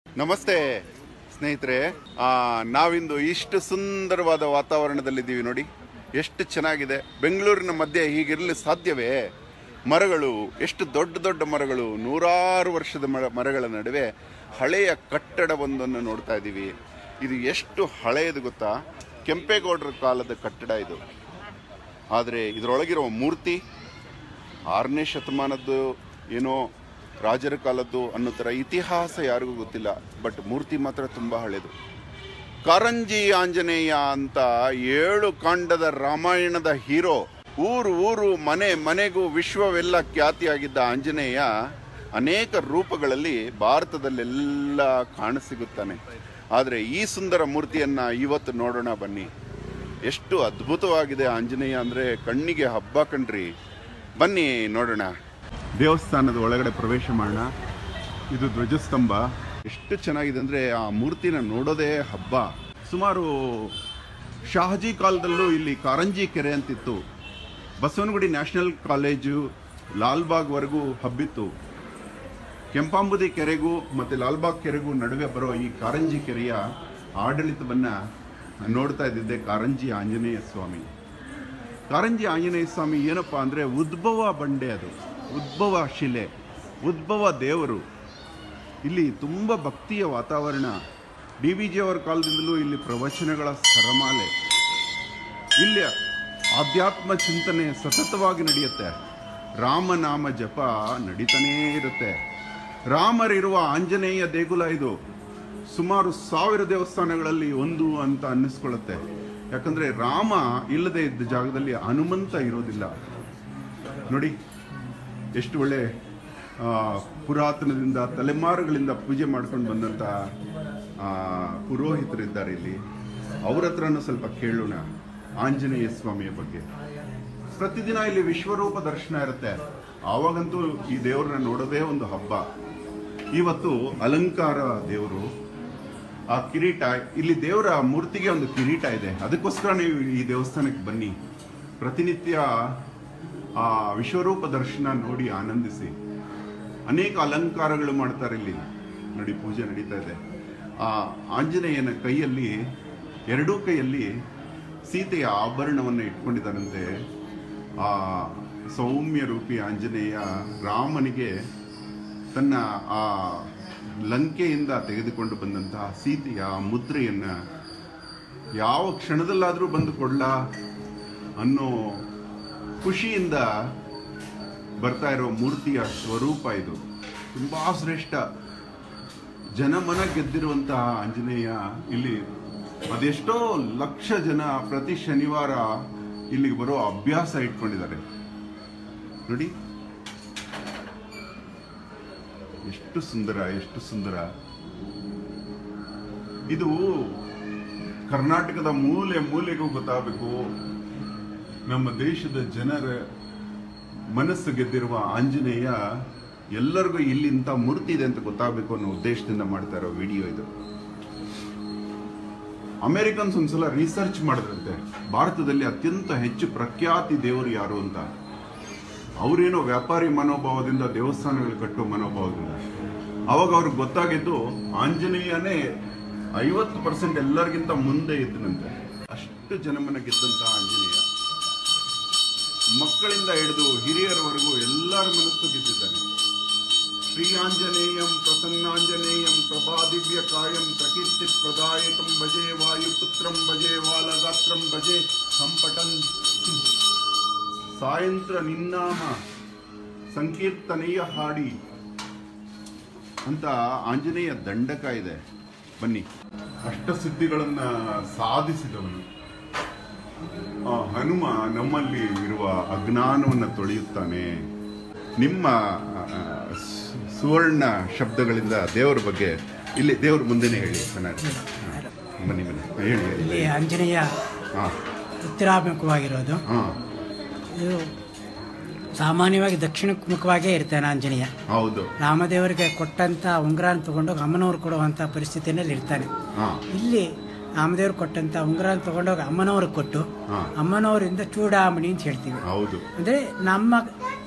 ನಮಸ್ತೆ ಸ್ನೇಹಿತರೆ ಆ, ನಾವಿಂದು ಇಷ್ಟು ಸುಂದರವಾದ ವಾತಾವರಣದಲ್ಲಿದ್ದೀವಿ ನೋಡಿ ಎಷ್ಟು ಚೆನ್ನಾಗಿದೆ ಬೆಂಗಳೂರಿನ ಮಧ್ಯೆ ಹೀಗಿರಲು ಸಾಧ್ಯವೇ ಮರಗಳು ಎಷ್ಟು ದೊಡ್ಡ ದೊಡ್ಡ ಮರಗಳು ನೂರಾರು ವರ್ಷದ ಮರ ಮರಗಳ ನಡುವೆ ಹಳೆಯ ಕಟ್ಟಡವೊಂದನ್ನು ನೋಡ್ತಾ ಇದ್ದೀವಿ ಇದು ಎಷ್ಟು ಹಳೆಯದು ಗೊತ್ತಾ ಕೆಂಪೇಗೌಡರ ಕಾಲದ ಕಟ್ಟಡ ಇದು ಆದರೆ ಇದರೊಳಗಿರುವ ಮೂರ್ತಿ ಆರನೇ ಶತಮಾನದ್ದು ಏನೋ ರಾಜರ ಕಾಲದ್ದು ಅನ್ನೋ ಥರ ಇತಿಹಾಸ ಯಾರಿಗೂ ಗೊತ್ತಿಲ್ಲ ಬಟ್ ಮೂರ್ತಿ ಮಾತ್ರ ತುಂಬ ಹಳೆಯದು ಕಾರಂಜಿ ಆಂಜನೇಯ ಅಂತ ಏಳು ಕಾಂಡದ ರಾಮಾಯಣದ ಹೀರೋ ಊರು ಊರು ಮನೆ ಮನೆಗೂ ವಿಶ್ವವೆಲ್ಲ ಖ್ಯಾತಿಯಾಗಿದ್ದ ಆಂಜನೇಯ ಅನೇಕ ರೂಪಗಳಲ್ಲಿ ಭಾರತದಲ್ಲೆಲ್ಲ ಕಾಣಸಿಗುತ್ತಾನೆ ಆದರೆ ಈ ಸುಂದರ ಮೂರ್ತಿಯನ್ನು ಇವತ್ತು ನೋಡೋಣ ಬನ್ನಿ ಎಷ್ಟು ಅದ್ಭುತವಾಗಿದೆ ಆಂಜನೇಯ ಅಂದರೆ ಕಣ್ಣಿಗೆ ಹಬ್ಬ ಕಣ್ರಿ ಬನ್ನಿ ನೋಡೋಣ ದೇವಸ್ಥಾನದ ಒಳಗಡೆ ಪ್ರವೇಶ ಮಾಡೋಣ ಇದು ಧ್ವಜಸ್ತಂಭ ಎಷ್ಟು ಚೆನ್ನಾಗಿದೆ ಅಂದರೆ ಆ ಮೂರ್ತಿನ ನೋಡೋದೇ ಹಬ್ಬ ಸುಮಾರು ಶಹಾಜಿ ಕಾಲದಲ್ಲೂ ಇಲ್ಲಿ ಕಾರಂಜಿ ಕೆರೆ ಅಂತಿತ್ತು ಬಸವನಗುಡಿ ನ್ಯಾಷನಲ್ ಕಾಲೇಜು ಲಾಲ್ಬಾಗ್ವರೆಗೂ ಹಬ್ಬಿತ್ತು ಕೆಂಪಾಂಬುದಿ ಕೆರೆಗೂ ಮತ್ತು ಲಾಲ್ಬಾಗ್ ಕೆರೆಗೂ ನಡುವೆ ಬರೋ ಈ ಕಾರಂಜಿ ಕೆರೆಯ ಆಡಳಿತವನ್ನು ನೋಡ್ತಾ ಇದ್ದಿದ್ದೆ ಕಾರಂಜಿ ಆಂಜನೇಯ ಸ್ವಾಮಿ ಕಾರಂಜಿ ಆಂಜನೇಯ ಸ್ವಾಮಿ ಏನಪ್ಪ ಅಂದರೆ ಉದ್ಭವ ಬಂಡೆ ಅದು ಉದ್ಭವ ಶಿಲೆ ಉದ್ಭವ ದೇವರು ಇಲ್ಲಿ ತುಂಬ ಭಕ್ತಿಯ ವಾತಾವರಣ ಡಿ ವಿ ಜಿ ಅವರ ಕಾಲದಿಂದಲೂ ಇಲ್ಲಿ ಪ್ರವಚನಗಳ ಸರಮಾಲೆ ಇಲ್ಲಿ ಆಧ್ಯಾತ್ಮ ಚಿಂತನೆ ಸತತವಾಗಿ ನಡೆಯುತ್ತೆ ರಾಮನಾಮ ಜಪ ನಡೀತಾನೇ ಇರುತ್ತೆ ರಾಮರಿರುವ ಆಂಜನೇಯ ದೇಗುಲ ಇದು ಸುಮಾರು ಸಾವಿರ ದೇವಸ್ಥಾನಗಳಲ್ಲಿ ಒಂದು ಅಂತ ಅನ್ನಿಸ್ಕೊಳ್ಳುತ್ತೆ ಯಾಕಂದ್ರೆ ರಾಮ ಇಲ್ಲದೆ ಇದ್ದ ಜಾಗದಲ್ಲಿ ಹನುಮಂತ ಇರೋದಿಲ್ಲ ನೋಡಿ ಎಷ್ಟು ಒಳ್ಳೆ ಆ, ಪುರಾತನದಿಂದ ತಲೆಮಾರುಗಳಿಂದ ಪೂಜೆ ಮಾಡ್ಕೊಂಡು ಬಂದಂಥ ಆ, ಪುರೋಹಿತರಿದ್ದಾರೆ ಇಲ್ಲಿ ಅವ್ರ ಹತ್ರನೂ ಸ್ವಲ್ಪ ಕೇಳೋಣ ಆಂಜನೇಯ ಸ್ವಾಮಿಯ ಬಗ್ಗೆ ಪ್ರತಿದಿನ ಇಲ್ಲಿ ವಿಶ್ವರೂಪ ದರ್ಶನ ಇರುತ್ತೆ ಆವಾಗಂತೂ ಈ ದೇವ್ರನ್ನ ನೋಡೋದೇ ಒಂದು ಹಬ್ಬ ಇವತ್ತು ಅಲಂಕಾರ ದೇವರು ಆ ಕಿರೀಟ ಇಲ್ಲಿ ದೇವರ ಮೂರ್ತಿಗೆ ಒಂದು ಕಿರೀಟ ಇದೆ ಅದಕ್ಕೋಸ್ಕರ ನೀವು ಈ ದೇವಸ್ಥಾನಕ್ಕೆ ಬನ್ನಿ ಪ್ರತಿನಿತ್ಯ ಆ ವಿಶ್ವರೂಪ ದರ್ಶನ ನೋಡಿ ಆನಂದಿಸಿ ಅನೇಕ ಅಲಂಕಾರಗಳು ಮಾಡ್ತಾರೆ ಇಲ್ಲಿ ನೋಡಿ ಪೂಜೆ ನಡೀತಾ ಇದೆ ಆ ಆಂಜನೇಯನ ಕೈಯಲ್ಲಿ ಎರಡೂ ಕೈಯಲ್ಲಿ ಸೀತೆಯ ಆಭರಣವನ್ನು ಇಟ್ಕೊಂಡಿದ್ದಾರಂತೆ ಆ ಸೌಮ್ಯ ರೂಪಿ ಆಂಜನೇಯ ರಾಮನಿಗೆ ತನ್ನ ಆ ಲಂಕೆಯಿಂದ ತೆಗೆದುಕೊಂಡು ಬಂದಂತಹ ಸೀತೆಯ ಆ ಮುದ್ರೆಯನ್ನ ಯಾವ ಕ್ಷಣದಲ್ಲಾದರೂ ಬಂದು ಕೊಡ್ಲಾ ಅನ್ನೋ ಖುಷಿಯಿಂದ ಬರ್ತಾ ಇರೋ ಮೂರ್ತಿಯ ಸ್ವರೂಪ ಇದು ತುಂಬಾ ಶ್ರೇಷ್ಠ ಜನಮನ ಗೆದ್ದಿರುವಂತಹ ಆಂಜನೇಯ ಇಲ್ಲಿ ಅದೆಷ್ಟೋ ಲಕ್ಷ ಜನ ಪ್ರತಿ ಶನಿವಾರ ಇಲ್ಲಿಗೆ ಬರೋ ಅಭ್ಯಾಸ ಇಟ್ಕೊಂಡಿದ್ದಾರೆ ನೋಡಿ ಎಷ್ಟು ಸುಂದರ ಎಷ್ಟು ಸುಂದರ ಇದು ಕರ್ನಾಟಕದ ಮೂಲೆ ಮೂಲೆಗೂ ಗೊತ್ತಾಗಬೇಕು ನಮ್ಮ ದೇಶದ ಜನರ ಮನಸ್ಸು ಗೆದ್ದಿರುವ ಆಂಜನೇಯ ಎಲ್ಲರಿಗೂ ಇಲ್ಲಿ ಇಂಥ ಮೂರ್ತಿ ಇದೆ ಅಂತ ಗೊತ್ತಾಗಬೇಕು ಅನ್ನೋ ಉದ್ದೇಶದಿಂದ ಮಾಡ್ತಾ ಇರೋ ವಿಡಿಯೋ ಇದು ಅಮೆರಿಕನ್ಸ್ ಒಂದ್ಸಲ ರಿಸರ್ಚ್ ಮಾಡಿದ್ರಂತೆ ಭಾರತದಲ್ಲಿ ಅತ್ಯಂತ ಹೆಚ್ಚು ಪ್ರಖ್ಯಾತಿ ದೇವರು ಯಾರು ಅಂತ ಅವರೇನೋ ವ್ಯಾಪಾರಿ ಮನೋಭಾವದಿಂದ ದೇವಸ್ಥಾನಗಳು ಕಟ್ಟೋ ಮನೋಭಾವದಿಂದ ಅವಾಗ ಅವ್ರಿಗೆ ಗೊತ್ತಾಗಿದ್ದು ಆಂಜನೇಯನೇ ಐವತ್ತು ಪರ್ಸೆಂಟ್ ಎಲ್ಲರಿಗಿಂತ ಮುಂದೆ ಇದ್ದನಂತೆ ಅಷ್ಟು ಜನಮನ ಗೆದ್ದಂತ ಆಂಜನೇಯ ಮಕ್ಕಳಿಂದ ಹಿಡಿದು ಹಿರಿಯರವರೆಗೂ ಎಲ್ಲರ ಮನಸ್ಸು ಗೆದ್ದಿದ್ದಾನೆ ಶ್ರೀ ಆಂಜನೇಯಂ ಪ್ರಸನ್ನಾಂಜನೇಯಂ ಪ್ರಭಾದಿವ್ಯ ಕಾಯಂ ಪ್ರಕೀರ್ತಿ ಪ್ರದಾಯಕಂ ಭಜೆ ವಾಯುಪುತ್ರಂ ಭಜೆ ವಾಲಗಾತ್ರಂ ಭಜೆ ಸಂಪಟನ್ ಸಾಯಂತ್ರ ನಿನ್ನಾಮ ಸಂಕೀರ್ತನೆಯ ಹಾಡಿ ಅಂತ ಆಂಜನೇಯ ದಂಡಕ ಇದೆ ಬನ್ನಿ ಅಷ್ಟಸಿದ್ಧಿಗಳನ್ನ ಸಾಧಿಸಿದವನು ಆ ಹನುಮ ನಮ್ಮಲ್ಲಿ ಇರುವ ಅಜ್ಞಾನವನ್ನು ತೊಳೆಯುತ್ತಾನೆ ನಿಮ್ಮ ಆ, ಸು- ಸುವರ್ಣ ಶಬ್ದಗಳಿಂದ ದೇವರ ಬಗ್ಗೆ ಇಲ್ಲಿ ದೇವ್ರ ಮುಂದೆನೇ ಹೇಳಿ ಚೆನ್ನಾಗಿ ಹಾ. ಬನ್ನಿ ಬನ್ನಿ ಹೇಳಿ ಇಲ್ಲಿ ಹೇಳಿ ಆಂಜನೇಯ ಹಾಂ ಉತ್ತರಾಭಿಮುಖವಾಗಿರೋದು ಹಾಂ ಇದು ಸಾಮಾನ್ಯವಾಗಿ ದಕ್ಷಿಣಕ್ಕೆ ಮುಖವಾಗೇ ಇರ್ತಾನೆ ಆಂಜನೇಯ ಹೌದು ರಾಮದೇವರಿಗೆ ಕೊಟ್ಟಂತ ಉಂಗುರಾನ ತಗೊಂಡೋಗಿ ಅಮ್ಮನವ್ರು ಕೊಡುವಂತ ಪರಿಸ್ಥಿತಿಯಲ್ಲಿ ಇರ್ತಾನೆ ಹಾಂ ಇಲ್ಲಿ ರಾಮದೇವ್ರು ಕೊಟ್ಟಂತ ಉಂಗುರಾನ ತಗೊಂಡೋಗಿ ಅಮ್ಮನವ್ರಿಗೆ ಕೊಟ್ಟು ಹಾ. ಅಮ್ಮನವರಿಂದ ಚೂಡಾಮಣಿ ಅಂತ ಹೇಳ್ತೀವಿ ಹೌದು ಅಂದ್ರೆ ನಮ್ಮ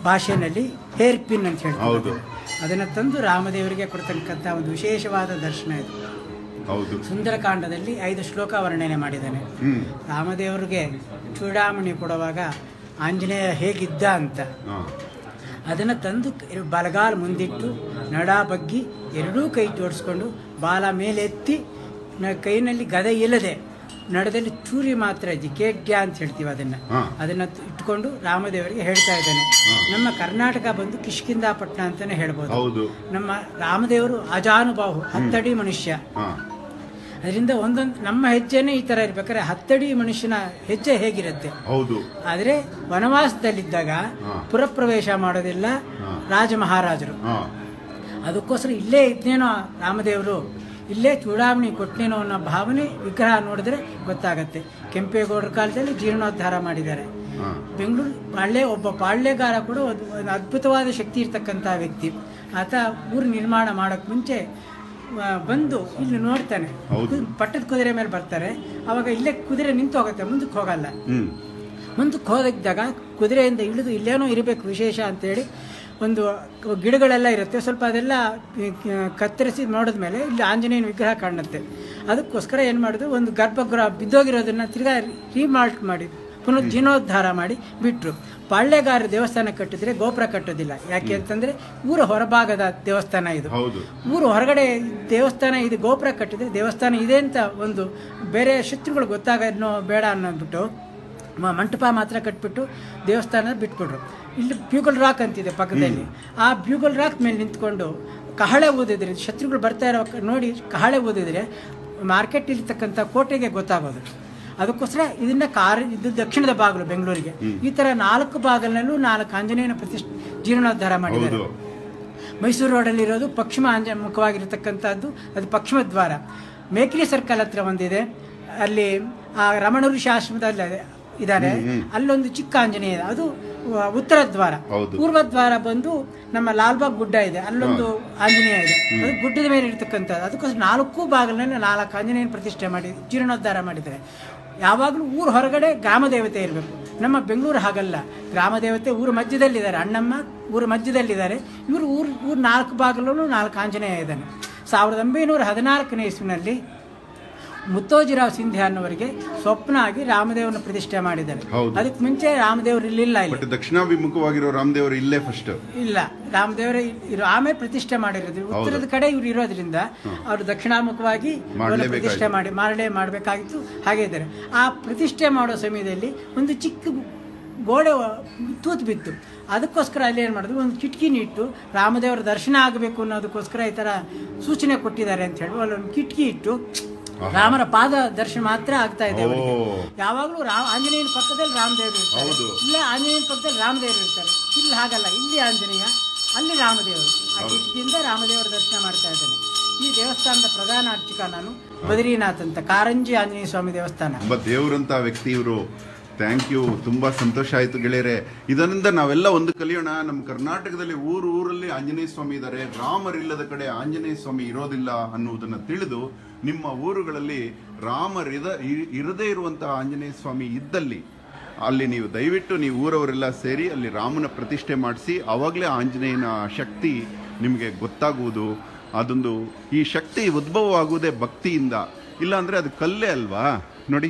ಭಾಷೆಯಲ್ಲಿ ಹೇರ್ ಪಿನ್ ಅಂತ ಹೇಳ್ತಾರೆ ಹೌದು. ಅದನ್ನು ತಂದು ರಾಮದೇವರಿಗೆ ಕೊಡ್ತಕ್ಕಂಥ ಒಂದು ವಿಶೇಷವಾದ ದರ್ಶನ ಇದು ಹೌದು ಸುಂದರಕಾಂಡದಲ್ಲಿ ಐದು ಶ್ಲೋಕ ವರ್ಣನೆ ಮಾಡಿದ್ದಾನೆ ಹ್ಮ್ ರಾಮದೇವರಿಗೆ ಚೂಡಾಮಣಿ ಕೊಡುವಾಗ ಆಂಜನೇಯ ಹೇಗಿದ್ದ ಅಂತ ಹಾ ಅದನ್ನು ತಂದು ಕ- ಬಲಗಾಲ್ ಮುಂದಿಟ್ಟು ನಡ ಬಗ್ಗಿ ಎರಡೂ ಕೈ ಜೋಡಿಸ್ಕೊಂಡು ಬಾಲ ಮೇಲೆತ್ತಿ ನ- ಕೈನಲ್ಲಿ ಗದೆ ಇಲ್ಲದೆ ನಡದಲ್ಲಿ ಚೂರಿ ಮಾತ್ರ ಇದೆ ಕೇಡ್ಯ ಅಂತ ಹೇಳ್ತೀವಿ ಅದನ್ನು ಹಾ. ಅದನ್ನು ತ- ಇಟ್ಕೊಂಡು ರಾಮದೇವರಿಗೆ ಹೇಳ್ತಾ ಇದ್ದಾನೆ ನಮ್ಮ ಕರ್ನಾಟಕ ಬಂದು ಕಿಷ್ಕಿಂದಾಪಟ್ಟಣ ಅಂತಾನೆ ಹೇಳ್ಬೋದು ಹೌದು ನಮ್ಮ ರಾಮದೇವರು ಅಜಾನುಬಾಹು ಹತ್ತಡಿ ಮನುಷ್ಯ ಹಾ ಅದರಿಂದ ಒಂದೊಂದು ನಮ್ಮ ಹೆಜ್ಜೆನೇ ಈ ಥರ ಇರ್ಬೇಕಾದ್ರೆ ಹತ್ತಡಿ ಮನುಷ್ಯನ ಹೆಜ್ಜೆ ಹೇಗಿರುತ್ತೆ ಹೌದು ಆದರೆ ವನವಾಸದಲ್ಲಿದ್ದಾಗ ಹಾ. ಪುರಪ್ರವೇಶ ಮಾಡೋದಿಲ್ಲ ಹಾ. ರಾಜ ಮಹಾರಾಜರು ಹಾ ಅದಕ್ಕೋಸ್ಕರ ಇಲ್ಲೇ ಇದ್ನೇನೋ ರಾಮದೇವರು ಇಲ್ಲೇ ಚೂಡಾಮಣಿ ಕೊಟ್ಟನೇನೋ ಅನ್ನೋ ಭಾವನೆ ವಿಗ್ರಹ ನೋಡಿದ್ರೆ ಗೊತ್ತಾಗತ್ತೆ ಕೆಂಪೇಗೌಡರ ಕಾಲದಲ್ಲಿ ಜೀರ್ಣೋದ್ಧಾರ ಮಾಡಿದ್ದಾರೆ ಹಾ ಬೆಂಗಳೂರು ಪಾಳ್ಯ ಒಬ್ಬ ಪಾಳ್ಯಗಾರ ಕೂಡ ಒಂದು ಒಂದು ಅದ್ಭುತವಾದ ಶಕ್ತಿ ಇರ್ತಕ್ಕಂಥ ವ್ಯಕ್ತಿ ಆತ ಊರು ನಿರ್ಮಾಣ ಮಾಡೋಕ್ಕೆ ಮುಂಚೆ ಆ, ಬಂದು ಇಲ್ಲಿ ನೋಡ್ತಾನೆ ಹೌದು. ಕು- ಪಟ್ಟದ ಕುದುರೆ ಮೇಲೆ ಬರ್ತಾರೆ ಅವಾಗ ಇಲ್ಲೇ ಕುದುರೆ ನಿಂತು ಹೋಗುತ್ತೆ ಮುಂದಕ್ಕೆ ಹೋಗಲ್ಲ ಹ್ಮ್ ಮುಂದಕ್ಕೆ ಹೋದಾಗ ಕುದುರೆಯಿಂದ ಇಳಿದು ಇಲ್ಲೇನೋ ಇರಬೇಕು ವಿಶೇಷ ಅಂತೇಳಿ ಒಂದು ಗಿಡಗಳೆಲ್ಲ ಇರುತ್ತೆ ಸ್ವಲ್ಪ ಅದೆಲ್ಲ ಆ, ಕತ್ತರಿಸಿ ನೋಡಿದ್ಮೇಲೆ ಇಲ್ಲಿ ಆಂಜನೇಯನ ವಿಗ್ರಹ ಕಾಣುತ್ತೆ ಅದಕ್ಕೋಸ್ಕರ ಏನು ಮಾಡಿದ್ರು ಒಂದು ಗರ್ಭಗೃಹ ಬಿದ್ದೋಗಿರೋದನ್ನ ತಿರ್ಗಾ ರೀಮಾಲ್ಟ್ ಮಾಡಿ ಪುನಃ ಜೀರ್ಣೋದ್ಧಾರ ಮಾಡಿ ಬಿಟ್ಟರು ಪಾಳ್ಯಗಾರ ದೇವಸ್ಥಾನ ಕಟ್ಟಿದ್ರೆ ಗೋಪುರ ಕಟ್ಟೋದಿಲ್ಲ ಯಾಕೆ ಅಂತಂದ್ರೆ ಊರ ಹೊರಭಾಗದ ದೇವಸ್ಥಾನ ಇದು ಹೌದು ಊರು ಹೊರಗಡೆ ದೇವಸ್ಥಾನ ಇದು ಗೋಪುರ ಕಟ್ಟಿದ್ರೆ ದೇವಸ್ಥಾನ ಇದೆ ಅಂತ ಒಂದು ಬೇರೆ ಶತ್ರುಗಳು ಗೊತ್ತಾಗೋ ಬೇಡ ಅನ್ನೋದ್ಬಿಟ್ಟು ಮ- ಮಂಟಪ ಮಾತ್ರ ಕಟ್ಬಿಟ್ಟು ದೇವಸ್ಥಾನ ಬಿಟ್ಬಿಟ್ರು ಇಲ್ಲಿ ಬ್ಯೂಗಲ್ ರಾಕ್ ಅಂತಿದೆ ಪಕ್ಕದಲ್ಲಿ ಆ ಬ್ಯೂಗಲ್ ರಾಕ್ ಮೇಲೆ ನಿಂತ್ಕೊಂಡು ಕಹಳೆ ಊದಿದ್ರೆ ಶತ್ರುಗಳು ಬರ್ತಾ ಇರೋ ನೋಡಿ ಕಹಳೆ ಊದಿದ್ರೆ ಮಾರ್ಕೆಟ್ ಇರ್ತಕ್ಕಂಥ ಕೋಟೆಗೆ ಗೊತ್ತಾಗೋದು ಅದಕ್ಕೋಸ್ಕರ ಇದನ್ನ ಕಾರ್ ಇದು ದಕ್ಷಿಣದ ಬಾಗಿಲು ಬೆಂಗಳೂರಿಗೆ ಈ ತರ ನಾಲ್ಕು ಬಾಗಿಲಲ್ಲೂ ನಾಲ್ಕು ಆಂಜನೇಯನ ಪ್ರತಿಷ್ಠ ಜೀರ್ಣೋದ್ಧಾರ ಮಾಡಿದ್ದಾರೆ ಹೌದು ಮೈಸೂರು ರೋಡಲ್ಲಿರೋದು ಪಶ್ಚಿಮ ಅಂಜ ಮುಖವಾಗಿರತಕ್ಕಂಥದ್ದು ಅದು ಪಶ್ಚಿಮ ದ್ವಾರ ಮೇಕ್ರಿ ಸರ್ಕಲ್ ಹತ್ರ ಒಂದಿದೆ ಅಲ್ಲಿ ಆ ರಮಣ ಋಷಿ ಆಶ್ರಮದಲ್ಲಿ ಅದೇ ಇದ್ದಾರೆ ಅಲ್ಲೊಂದು ಚಿಕ್ಕ ಆಂಜನೇಯ ಇದೆ ಅದು ಆ, ಉತ್ತರ ದ್ವಾರ ಹೌದು. ಪೂರ್ವ ದ್ವಾರ ಬಂದು ನಮ್ಮ ಲಾಲ್ಬಾಗ್ ಗುಡ್ಡ ಇದೆ ಅಲ್ಲೊಂದು ಆಂಜನೇಯ ಇದೆ ಅದು ಗುಡ್ಡದ ಮೇಲೆ ಇರ್ತಕ್ಕಂಥದ್ದು ಅದಕ್ಕೋಸ್ಕರ ನಾಲ್ಕು ಬಾಗಿಲಲ್ಲಿ ನಾಲ್ಕು ಆಂಜನೇಯನ ಪ್ರತಿಷ್ಠೆ ಮಾಡಿ ಜೀರ್ಣೋದ್ಧಾರ ಮಾಡಿದ್ದಾರೆ ಯಾವಾಗಲೂ ಊರು ಹೊರಗಡೆ ಗ್ರಾಮ ದೇವತೆ ಇರಬೇಕು ನಮ್ಮ ಬೆಂಗಳೂರು ಹಾಗಲ್ಲ ಗ್ರಾಮ ದೇವತೆ ಊರ ಮಧ್ಯದಲ್ಲಿದ್ದಾರೆ ಅಣ್ಣಮ್ಮ ಊರ ಮಧ್ಯದಲ್ಲಿದ್ದಾರೆ ಇವರು ಊರು ಊರು ನಾಲ್ಕು ಬಾಗಿಲಲ್ಲೂ ನಾಲ್ಕು ಆಂಜನೇಯ ಇದ್ದಾನೆ ಸಾವಿರದ ಒಂಬೈನೂರ ಹದಿನಾಲ್ಕನೇ ಇಸ್ವಿನಲ್ಲಿ ಮುತ್ತೋಜಿರಾವ್ ಸಿಂಧ್ಯಾ ಅನ್ನೋವರಿಗೆ ಸ್ವಪ್ನ ಆಗಿ ರಾಮದೇವನ ಪ್ರತಿಷ್ಠೆ ಮಾಡಿದ್ದಾರೆ ಹೌದು. ಅದಕ್ಕೆ ಮುಂಚೆ ರಾಮದೇವರು ಇರಲಿಲ್ಲ ಇಲ್ಲಿ ಬಟ್ ದಕ್ಷಿಣಾಭಿಮುಖವಾಗಿರೋ ರಾಮದೇವರು ಇಲ್ಲೇ ಫಸ್ಟ್ ಇಲ್ಲ ರಾಮದೇವರ ಇರೋ ಆಮೇಲೆ ಪ್ರತಿಷ್ಠೆ ಮಾಡಿರೋದು ಉತ್ತರದ ಕಡೆ ಇವ್ರು ಇರೋದ್ರಿಂದ ಅವರು ದಕ್ಷಿಣಾಮುಖವಾಗಿ ಇವ್ರನ್ನ ಮಾಡ್ಲೇಬೇಕಾಗಿತ್ತು. ಪ್ರತಿಷ್ಠೆ ಮಾಡಿ ಮಾಡಲೇ ಮಾಡಬೇಕಾಗಿತ್ತು ಹಾಗೆ ಇದ್ದಾರೆ ಆ ಪ್ರತಿಷ್ಠೆ ಮಾಡೋ ಸಮಯದಲ್ಲಿ ಒಂದು ಚಿಕ್ಕ ಗೋಡೆ ಒ- ತೂತು ಬಿತ್ತು ಅದಕ್ಕೋಸ್ಕರ ಅಲ್ಲಿ ಏನು ಮಾಡಿದ್ರು ಒಂದು ಕಿಟಕಿನ ಇಟ್ಟು ರಾಮದೇವರ ದರ್ಶನ ಆಗಬೇಕು ಅನ್ನೋದಕ್ಕೋಸ್ಕರ ಈ ಥರ ಸೂಚನೆ ಕೊಟ್ಟಿದ್ದಾರೆ ಅಂತ ಹೇಳಿ ಅಲ್ಲೊಂದು ಕಿಟಕಿ ಇಟ್ಟು ರಾಮರ ಪಾದ ದರ್ಶನ ಮಾತ್ರ ಆಗ್ತಾ ಇದೆ ಅವರಿಗೆ ಓ. ಯಾವಾಗಲೂ ರಾಮ ಆಂಜನೇಯನ ಪಕ್ಕದಲ್ಲಿ ರಾಮದೇವರು ಇರ್ತಾರೆ ಹೌದು. ಇಲ್ಲ ಆಂಜನೇಯನ ಪಕ್ಕದಲ್ಲಿ ರಾಮದೇವರು ಇರ್ತಾರೆ ಇಲ್ಲಿ ಹಾಗಲ್ಲ ಇಲ್ಲಿ ಆಂಜನೇಯ ಅಲ್ಲಿ ರಾಮದೇವರು ಆ ಕಿಟಕಿಯಿಂದ ರಾಮದೇವರ ದರ್ಶನ ಮಾಡ್ತಾ ಇದ್ದಾನೆ ಈ ದೇವಸ್ಥಾನದ ಪ್ರಧಾನ ಅರ್ಚಕ ನಾನು ಬದ್ರಿನಾಥ್ ಅಂತ ಕಾರಂಜಿ ಆಂಜನೇಯ ಸ್ವಾಮಿ ದೇವಸ್ಥಾನ ಒಬ್ಬ ದೇವರಂತ ವ್ಯಕ್ತಿ ಇವರು ಥ್ಯಾಂಕ್ ಯು ತುಂಬಾ ಸಂತೋಷ ಆಯ್ತು ಗೆಳೆಯರೆ ಇದರಿಂದ ನಾವೆಲ್ಲ ಒಂದು ಕಲಿಯೋಣ ನಮ್ಮ ಕರ್ನಾಟಕದಲ್ಲಿ ಊರು ಊರಲ್ಲಿ ಆಂಜನೇಯ ಸ್ವಾಮಿ ಇದ್ದಾರೆ ರಾಮರಿಲ್ಲದ ಕಡೆ ಆಂಜನೇಯ ಸ್ವಾಮಿ ಇರೋದಿಲ್ಲ ಅನ್ನುವುದನ್ನು ತಿಳಿದು ನಿಮ್ಮ ಊರುಗಳಲ್ಲಿ ರಾಮರಿದ ಇ- ಇರದೇ ಇರುವಂತಹ ಆಂಜನೇಯ ಸ್ವಾಮಿ ಇದ್ದಲ್ಲಿ ಅಲ್ಲಿ ನೀವು ದಯವಿಟ್ಟು ನೀವು ಊರವರೆಲ್ಲ ಸೇರಿ ಅಲ್ಲಿ ರಾಮನ ಪ್ರತಿಷ್ಠೆ ಮಾಡಿಸಿ ಅವಾಗಲೇ ಆಂಜನೇಯನ ಶಕ್ತಿ ನಿಮಗೆ ಗೊತ್ತಾಗುವುದು ಅದೊಂದು ಈ ಶಕ್ತಿ ಉದ್ಭವ ಆಗುವುದೇ ಭಕ್ತಿಯಿಂದ ಇಲ್ಲಾಂದ್ರೆ ಅದು ಕಲ್ಲೇ ಅಲ್ವಾ ನೋಡಿ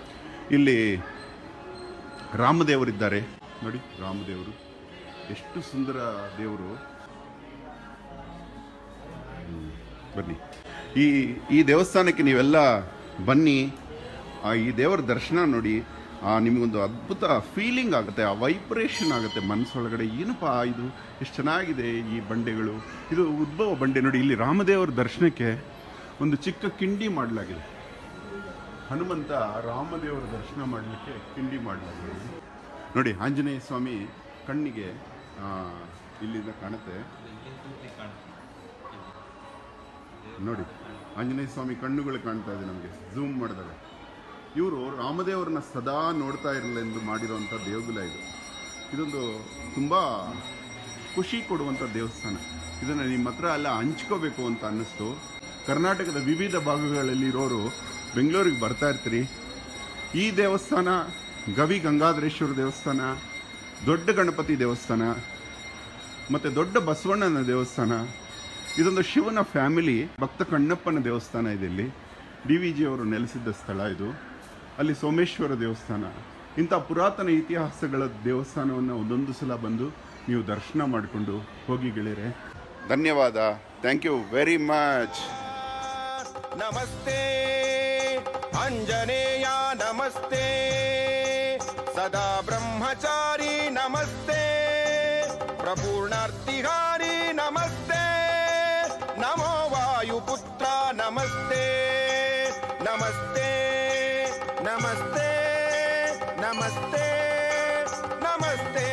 ಇಲ್ಲಿ ರಾಮದೇವರಿದ್ದಾರೆ ನೋಡಿ ರಾಮದೇವರು ಎಷ್ಟು ಸುಂದರ ದೇವರು ಹ್ಮ್, ಬನ್ನಿ ಈ ಈ ದೇವಸ್ಥಾನಕ್ಕೆ ನೀವೆಲ್ಲ ಬನ್ನಿ ಆ ಈ ದೇವರ ದರ್ಶನ ನೋಡಿ ಆ ನಿಮಗೊಂದು ಅದ್ಭುತ ಫೀಲಿಂಗ್ ಆಗುತ್ತೆ ಆ ವೈಬ್ರೇಷನ್ ಆಗುತ್ತೆ ಮನಸ್ಸೊಳಗಡೆ ಏನಪ್ಪ ಇದು ಎಷ್ಟು ಚೆನ್ನಾಗಿದೆ ಈ ಬಂಡೆಗಳು ಇದು ಉದ್ಭವ ಬಂಡೆ ನೋಡಿ ಇಲ್ಲಿ ರಾಮದೇವರ ದರ್ಶನಕ್ಕೆ ಒಂದು ಚಿಕ್ಕ ಕಿಂಡಿ ಮಾಡಲಾಗಿದೆ ಹನುಮಂತ ರಾಮದೇವರ ದರ್ಶನ ಮಾಡಲಿಕ್ಕೆ ಕಿಂಡಿ ಮಾಡಲಾಗಿದೆ ನೋಡಿ ಆಂಜನೇಯ ಸ್ವಾಮಿ ಕಣ್ಣಿಗೆ ಆ, ಇಲ್ಲಿಂದ ಕಾಣುತ್ತೆ ನೋಡಿ ಆಂಜನೇಯ ಸ್ವಾಮಿ ಕಣ್ಣುಗಳು ಕಾಣ್ತಾ ಇದೆ ನಮಗೆ ಝೂಮ್ ಮಾಡಿದಾಗ ಇವರು ರಾಮದೇವರನ್ನ ಸದಾ ನೋಡ್ತಾ ಇರಲೆಂದು ಮಾಡಿರುವಂಥ ದೇವಗುಲ ಇದು ಇದೊಂದು ತುಂಬ ಖುಷಿ ಕೊಡುವಂಥ ದೇವಸ್ಥಾನ ಇದನ್ನು ನಿಮ್ಮ ಹತ್ರ ಎಲ್ಲ ಹಂಚ್ಕೋಬೇಕು ಅಂತ ಅನ್ನಿಸ್ತು ಕರ್ನಾಟಕದ ವಿವಿಧ ಭಾಗಗಳಲ್ಲಿರೋರು ಬೆಂಗಳೂರಿಗೆ ಬರ್ತಾ ಇರ್ತೀರಿ ಈ ದೇವಸ್ಥಾನ ಗವಿ ಗಂಗಾಧರೇಶ್ವರ ದೇವಸ್ಥಾನ ದೊಡ್ಡ ಗಣಪತಿ ದೇವಸ್ಥಾನ ಮತ್ತು ದೊಡ್ಡ ಬಸವಣ್ಣನ ದೇವಸ್ಥಾನ ಇದೊಂದು ಶಿವನ ಫ್ಯಾಮಿಲಿ ಭಕ್ತ ಕಣ್ಣಪ್ಪನ ದೇವಸ್ಥಾನ ಇದೆ ಇಲ್ಲಿ ಡಿ ವಿ ಜಿ ಅವರು ನೆಲೆಸಿದ್ದ ಸ್ಥಳ ಇದು ಅಲ್ಲಿ ಸೋಮೇಶ್ವರ ದೇವಸ್ಥಾನ ಇಂಥ ಪುರಾತನ ಇತಿಹಾಸಗಳ ದೇವಸ್ಥಾನವನ್ನು ಒಂದೊಂದು ಸಲ ಬಂದು ನೀವು ದರ್ಶನ ಮಾಡಿಕೊಂಡು ಹೋಗಿ ಗೆಳೆಯರೆ ಧನ್ಯವಾದ ಥ್ಯಾಂಕ್ ಯು ವೆರಿ ಮಚ್ ನಮಸ್ತೆ ಅಂಜನೇಯ ನಮಸ್ತೆ ಸದಾ ಬ್ರಹ್ಮಚಾರಿ ನಮಸ್ತೆ ಪ್ರಪೂರ್ಣಾರ್ತಿಹಾರಿ ನಮಸ್ತೆ ನಮೋ ವಾಯುಪುತ್ರ ನಮಸ್ತೆ ನಮಸ್ತೆ ನಮಸ್ತೆ ನಮಸ್ತೆ ನಮಸ್ತೆ